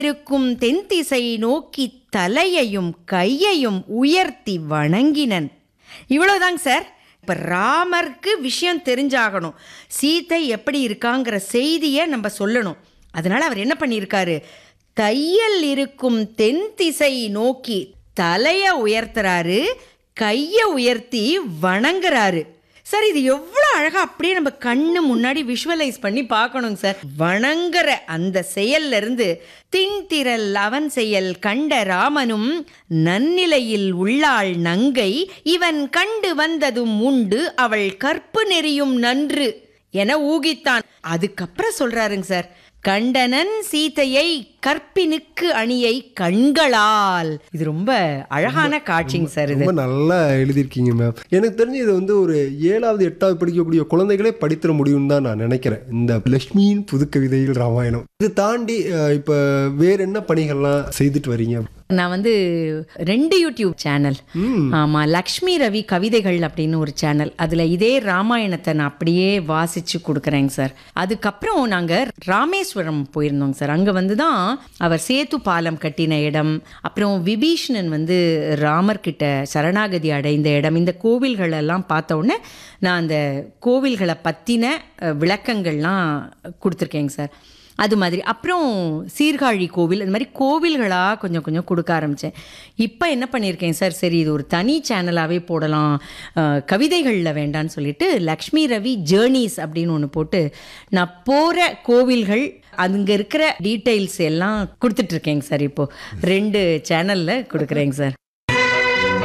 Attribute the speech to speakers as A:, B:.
A: இருக்கும் தென் திசை நோக்கி தலையையும் கையையும் உயர்த்தி வணங்கினன் இவ்வளவுதாங்க சார் இப்போ ராமருக்கு விஷயம் தெரிஞ்சாகணும் சீதை எப்படி இருக்காங்கிற செய்தியை நம்ம சொல்லணும் அதனால அவர் என்ன பண்ணியிருக்காரு தையல் இருக்கும் தென் திசை நோக்கி தலைய உயர்த்துறாரு கையை உயர்த்தி வணங்குறாரு சார் இது எவ்வளோ அழகா அப்படியே நம்ம கண்ணு முன்னாடி விஷுவலைஸ் பண்ணி பார்க்கணுங்க சார் வணங்குற அந்த செயல்ல இருந்து தின்திரல் அவன் செயல் கண்ட ராமனும் நன்னிலையில் உள்ளாள் நங்கை இவன் கண்டு வந்ததும் உண்டு அவள் கற்பு நெறியும் நன்று என ஊகித்தான் அதுக்கப்புறம் சொல்றாருங்க சார் கண்டனன் சீதையை கற்பினுக்கு அணியை கண்களால் இது ரொம்ப அழகான காட்சிங்க சார் இது
B: ரொம்ப நல்லா எழுதியிருக்கீங்க மேம் எனக்கு தெரிஞ்சு இது வந்து ஒரு ஏழாவது எட்டாவது படிக்கக்கூடிய குழந்தைகளே படித்திட முடியும்னு தான் நான் நினைக்கிறேன் இந்த லக்ஷ்மியின் புது கவிதையில் ராமாயணம் இது தாண்டி அஹ், இப்ப வேற என்ன பணிகள்லாம் செய்துட்டு வரீங்க
A: நான் வந்து ரெண்டு யூடியூப் சேனல் ஆமா லக்ஷ்மி ரவி கவிதைகள் அப்படின்னு ஒரு சேனல் அதுல இதே ராமாயணத்தை நான் அப்படியே வாசிச்சு கொடுக்குறேங்க சார் அதுக்கப்புறம் நாங்க ராமேஸ்வரம் போயிருந்தோங்க சார் அங்க வந்து தான் அவர் சேத்து பாலம் கட்டின இடம் அப்புறம் விபீஷணன் வந்து ராமர் கிட்ட சரணாகதி அடைந்த இடம் இந்த கோவில்கள் எல்லாம் பார்த்த உடனே நான் அந்த கோவில்களை பத்தின அஹ், விளக்கங்கள்லாம் கொடுத்துருக்கேங்க சார் அது மாதிரி அப்புறம் சீர்காழி கோவில் அந்த மாதிரி கோவில்களாக கொஞ்சம் கொஞ்சம் கொடுக்க ஆரம்பித்தேன் இப்போ என்ன பண்ணியிருக்கேன் சார் சரி இது ஒரு தனி சேனலாகவே போடலாம் அஹ், கவிதைகளில் வேண்டான்னு சொல்லிட்டு லக்ஷ்மி ரவி ஜேர்னிஸ் அப்படின்னு ஒன்று போட்டு நான் போகிற கோவில்கள் அங்கே இருக்கிற டீட்டெயில்ஸ் எல்லாம் கொடுத்துட்ருக்கேங்க சார் இப்போது ரெண்டு சேனலில் கொடுக்குறேங்க சார்